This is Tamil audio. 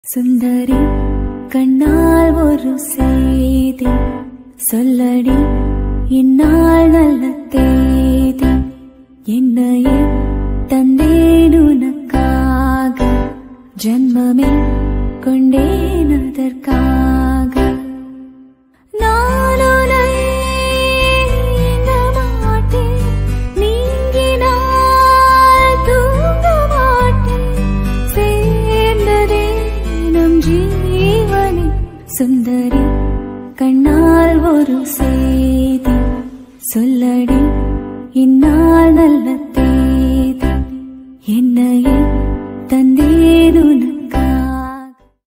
சுந்தரி கண்ணால் ஒரு செய்தி சொல்லடி இந்நாள் நல்ல தேதி என்னையே தந்தேன் உனக்காக ஜன்மமே கொண்டேன் அதற்காக நான் உன்னை எண்ண மாட்டேன். நீங்கினால் தூங்க மாட்டேன். சேர்ந்ததே நம் ஜீவனே. சுந்தரி கண்ணால் ஒரு செய்தி சொல்லடி இந்நாள் நல்ல தேதி என்னையே தந்தேது